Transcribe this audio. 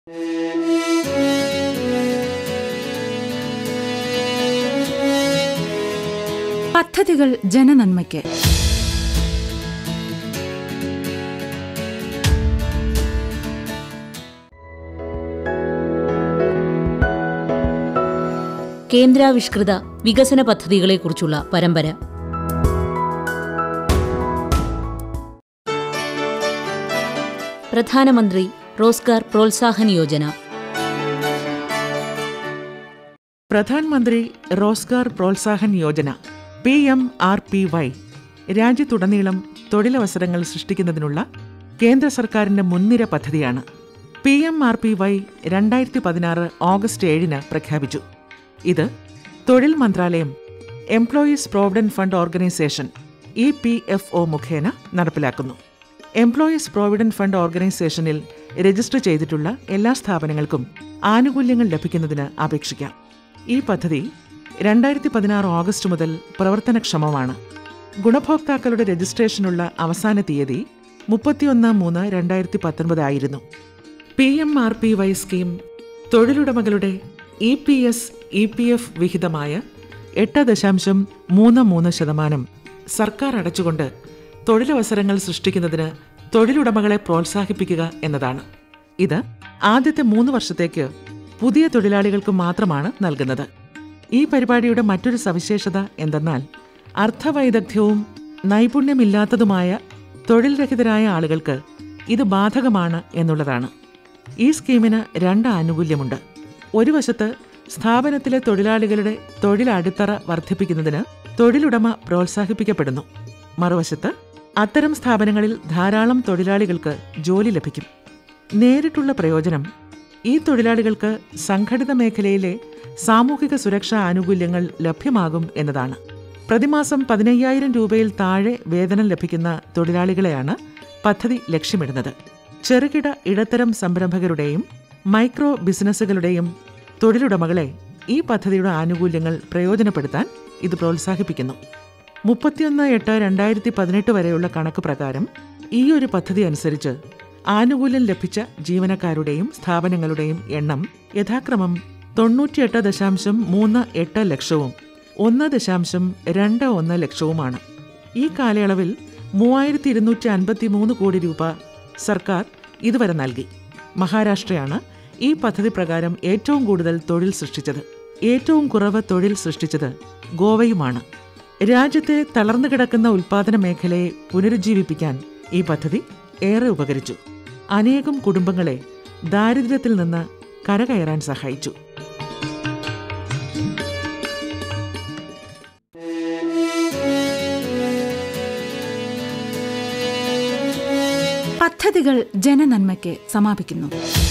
പദ്ധതികൾ ജനനന്മയ്ക്ക് കേന്ദ്രാവിഷ്കൃത വികസന പദ്ധതികളെക്കുറിച്ചുള്ള പരമ്പര പ്രധാനമന്ത്രി Rozgar Protsahan Yojana Pradhan Mantri Rozgar Protsahan Yojana P M R P Y രാജ്യത്തുടനീളം തൊഴിലവസരങ്ങൾ സൃഷ്ടിക്കുന്നതിനുള്ള കേന്ദ്ര സർക്കാരിന്റെ മുൻനിര പദ്ധതിയാണ് P M R P Y രണ്ടായിരത്തി പതിനാറ് ഓഗസ്റ്റ് ഏഴിന് പ്രഖ്യാപിച്ചു ഇത് തൊഴിൽ മന്ത്രാലയം employees provident fund organisation E P F O മുഖേന നടപ്പിലാക്കുന്നു എംപ്ലോയീസ് പ്രോവിഡന്റ് ഫണ്ട് ഓർഗനൈസേഷനിൽ രജിസ്റ്റർ ചെയ്തിട്ടുള്ള എല്ലാ സ്ഥാപനങ്ങൾക്കും ആനുകൂല്യങ്ങൾ ലഭിക്കുന്നതിന് അപേക്ഷിക്കാം ഈ പദ്ധതി രണ്ടായിരത്തി പതിനാറ് ഓഗസ്റ്റ് മുതൽ പ്രവർത്തനക്ഷമമാണ് ഗുണഭോക്താക്കളുടെ രജിസ്ട്രേഷനുള്ള അവസാന തീയതി മുപ്പത്തിയൊന്ന് മൂന്ന് രണ്ടായിരത്തി പത്തൊൻപത് ആയിരുന്നു P M R P Y scheme തൊഴിലുടമകളുടെ E P S E P F വിഹിതമായ എട്ട് ദശാംശം മൂന്ന് മൂന്ന് ശതമാനം സർക്കാർ അടച്ചുകൊണ്ട് തൊഴിലവസരങ്ങൾ സൃഷ്ടിക്കുന്നതിന് തൊഴിലുടമകളെ പ്രോത്സാഹിപ്പിക്കുക എന്നതാണ് ഇത് ആദ്യത്തെ മൂന്ന് വർഷത്തേക്ക് പുതിയ തൊഴിലാളികൾക്ക് മാത്രമാണ് നൽകുന്നത് ഈ പരിപാടിയുടെ മറ്റൊരു സവിശേഷത എന്തെന്നാൽ അർത്ഥവൈദഗ്ധ്യവും നൈപുണ്യമില്ലാത്തതുമായ തൊഴിൽ രഹിതരായ ആളുകൾക്ക് ഇത് ബാധകമാണ് എന്നുള്ളതാണ് ഈ സ്കീമിന് രണ്ട് ആനുകൂല്യമുണ്ട് ഒരു വശത്ത് സ്ഥാപനത്തിലെ തൊഴിലാളികളുടെ തൊഴിൽ അടിത്തറ വർദ്ധിപ്പിക്കുന്നതിന് തൊഴിലുടമ പ്രോത്സാഹിപ്പിക്കപ്പെടുന്നു മറുവശത്ത് അത്തരം സ്ഥാപനങ്ങളിൽ ധാരാളം തൊഴിലാളികൾക്ക് ജോലി ലഭിക്കും നേരിട്ടുള്ള പ്രയോജനം ഈ തൊഴിലാളികൾക്ക് സംഘടിത മേഖലയിലെ സാമൂഹിക സുരക്ഷാ ആനുകൂല്യങ്ങൾ ലഭ്യമാകും എന്നതാണ് പ്രതിമാസം പതിനയ്യായിരം രൂപയിൽ താഴെ വേതനം ലഭിക്കുന്ന തൊഴിലാളികളെയാണ് പദ്ധതി ലക്ഷ്യമിടുന്നത് ചെറുകിട ഇടത്തരം സംരംഭകരുടെയും മൈക്രോ ബിസിനസ്സുകളുടെയും തൊഴിലുടമകളെ ഈ പദ്ധതിയുടെ ആനുകൂല്യങ്ങൾ പ്രയോജനപ്പെടുത്താൻ ഇത് പ്രോത്സാഹിപ്പിക്കുന്നു മുപ്പത്തിയൊന്ന് എട്ട് രണ്ടായിരത്തി പതിനെട്ട് വരെയുള്ള കണക്ക് പ്രകാരം ഈ ഒരു പദ്ധതി അനുസരിച്ച് ആനുകൂല്യം ലഭിച്ച ജീവനക്കാരുടെയും സ്ഥാപനങ്ങളുടെയും എണ്ണം യഥാക്രമം തൊണ്ണൂറ്റിയെട്ട് ദശാംശം മൂന്ന് എട്ട് ലക്ഷവും ഒന്ന് ദശാംശം രണ്ട് ഒന്ന് ലക്ഷവുമാണ് ഈ കാലയളവിൽ മൂവായിരത്തി ഇരുന്നൂറ്റി അൻപത്തി മൂന്ന് കോടി രൂപ സർക്കാർ ഇതുവരെ നൽകി മഹാരാഷ്ട്രയാണ് ഈ പദ്ധതി പ്രകാരം ഏറ്റവും കൂടുതൽ തൊഴിൽ സൃഷ്ടിച്ചത് ഏറ്റവും കുറവ് തൊഴിൽ സൃഷ്ടിച്ചത് ഗോവയുമാണ് രാജ്യത്തെ തളർന്നു കിടക്കുന്ന ഉൽപാദന മേഖലയെ പുനരുജ്ജീവിപ്പിക്കാൻ ഈ പദ്ധതി ഏറെ ഉപകരിച്ചു അനേകം കുടുംബങ്ങളെ ദാരിദ്ര്യത്തിൽ നിന്ന് കരകയറാൻ സഹായിച്ചു പദ്ധതികൾ ജനനന്മയ്ക്ക് സമാപിക്കുന്നു